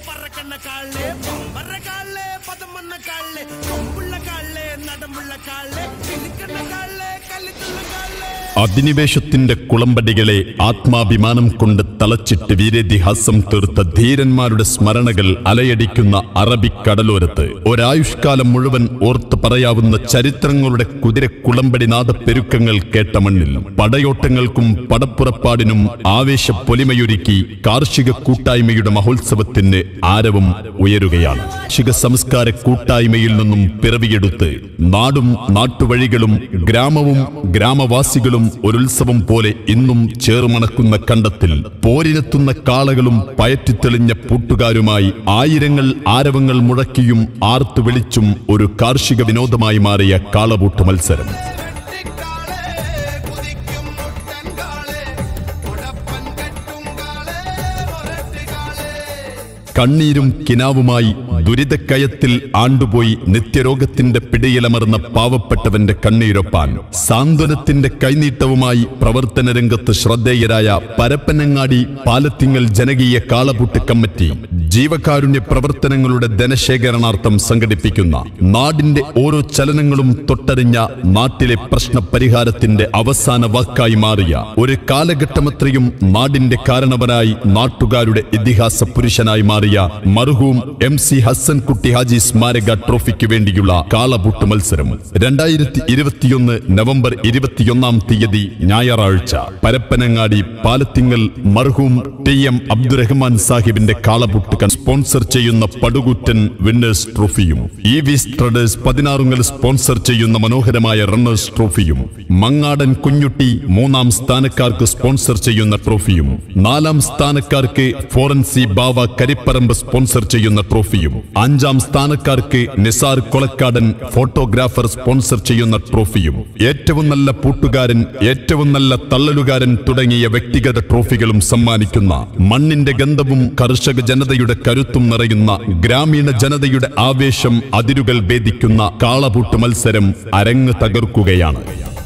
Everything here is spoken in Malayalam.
പറക്കണ്ണ കാളെ പമ്പറ കാളെ പദമണ്ണ കാളെ കൊമ്പുള്ള കാളെ നടമുള്ള കാളെ കിളിക്കണ്ണ കാളെ കലിത്തുള്ള കാളെ അധിനിവേശത്തിന്റെ കുളമ്പടികളെ ആത്മാഭിമാനം കൊണ്ട് തളച്ചിട്ട് വീരേതിഹാസം തീർത്ത ധീരന്മാരുടെ സ്മരണകൾ അലയടിക്കുന്ന അറബിക്കടലോരത്ത് ഒരായുഷ്കാലം മുഴുവൻ ഓർത്ത് പറയാവുന്ന ചരിത്രങ്ങളുടെ കുതിരക്കുളമ്പടി നാദപ്പെരുക്കങ്ങൾ കേട്ട മണ്ണിൽ പടയോട്ടങ്ങൾക്കും പടപ്പുറപ്പാടിനും ആവേശ പൊലിമയൊരുക്കി കാർഷിക കൂട്ടായ്മയുടെ മഹോത്സവത്തിന് ആരവം ഉയരുകയാണ് കാർഷിക സംസ്കാര കൂട്ടായ്മയിൽ നിന്നും പിറവിയെടുത്ത് നാടും നാട്ടുവഴികളും ഗ്രാമവും ഗ്രാമവാസികളും ഒരുത്സവം പോലെ ഇന്നും ചേർമണക്കുന്ന കണ്ടത്തിൽ പോരിനെത്തുന്ന കാളകളും പയറ്റിത്തെളിഞ്ഞ പൂട്ടുകാരുമായി ആയിരങ്ങൾ ആരവങ്ങൾ മുഴക്കിയും ആർത്തു വിളിച്ചും ഒരു കാർഷിക വിനോദമായി മാറിയ കാളപൂട്ട് മത്സരം വെട്ടിക്കാളെ കുതിക്കും മുട്ടൻ കാളെ ഉടപ്പൻ കെട്ടും കാളെ ഒരട്ടുകാളെ കണ്ണീരും കിനാവുമായി ദുരിതക്കയത്തിൽ ആണ്ടുപോയി നിത്യരോഗത്തിന്റെ പിടിയിലമർന്ന പാവപ്പെട്ടവന്റെ കണ്ണീരൊപ്പാൻ സാന്ത്വനത്തിന്റെ കൈനീട്ടവുമായി പ്രവർത്തന രംഗത്ത് ശ്രദ്ധേയരായ പരപ്പനങ്ങാടി പാലത്തിങ്ങൽ ജനകീയ കാളപൂട്ട് കമ്മിറ്റി ജീവകാരുണ്യ പ്രവർത്തനങ്ങളുടെ ധനശേഖരണാർത്ഥം സംഘടിപ്പിക്കുന്ന നാടിന്റെ ഓരോ ചലനങ്ങളും തൊട്ടറിഞ്ഞ നാട്ടിലെ പ്രശ്ന പരിഹാരത്തിന്റെ അവസാന വാക്കായി മാറിയ ഒരു കാലഘട്ടമത്രയും നാടിന്റെ കാരണവനായി നാട്ടുകാരുടെ ഇതിഹാസ പുരുഷനായി മാറിയ മർഹൂം എം സി ഹസൻകുട്ടി ഹാജി സ്മാരക ട്രോഫിക്ക് വേണ്ടിയുള്ള കാളപൂട്ട് മത്സരം രണ്ടായിരത്തി ഇരുപത്തിയൊന്ന് നവംബർ ഇരുപത്തിയൊന്നാം തീയതി ഞായറാഴ്ച പരപ്പനങ്ങാടി പാലത്തിങ്ങൽ മർഹൂം ടി എം അബ്ദുറഹ്മാൻ സാഹിബിന്റെ കാളപൂട്ട് കൺ സ്പോൺസർ ചെയ്യുന്ന പടുകൂറ്റൻ വിന്നേഴ്സ് ട്രോഫിയും ഇ വി സ്ട്രഡേഴ്സ് പതിനാറുങ്ങൽ സ്പോൺസർ ചെയ്യുന്ന മനോഹരമായ റണ്ണേഴ്സ് ട്രോഫിയും മങ്ങാടൻ കുഞ്ഞുട്ടി മൂന്നാം സ്ഥാനക്കാർക്ക് സ്പോൺസർ ചെയ്യുന്ന ട്രോഫിയും നാലാം സ്ഥാനക്കാർക്ക് ഫോറൻസി ബാവ കരിപ്പറമ്പ് സ്പോൺസർ ചെയ്യുന്ന ട്രോഫിയും അഞ്ചാം സ്ഥാനക്കാർക്ക് നിസാർ കൊളക്കാടൻ ഫോട്ടോഗ്രാഫർ സ്പോൺസർ ചെയ്യുന്ന ട്രോഫിയും ഏറ്റവും നല്ല പൂട്ടുകാരൻ ഏറ്റവും നല്ല തള്ളലുകാരൻ തുടങ്ങിയ വ്യക്തിഗത ട്രോഫികളും സമ്മാനിക്കുന്ന മണ്ണിന്റെ ഗന്ധവും കർഷക ജനതയുടെ കരുത്തും നിറയുന്ന ഗ്രാമീണ ജനതയുടെ ആവേശം അതിരുകൾ ഭേദിക്കുന്ന കാളപൂട്ട് മത്സരം അരങ്ങ് തകർക്കുകയാണ്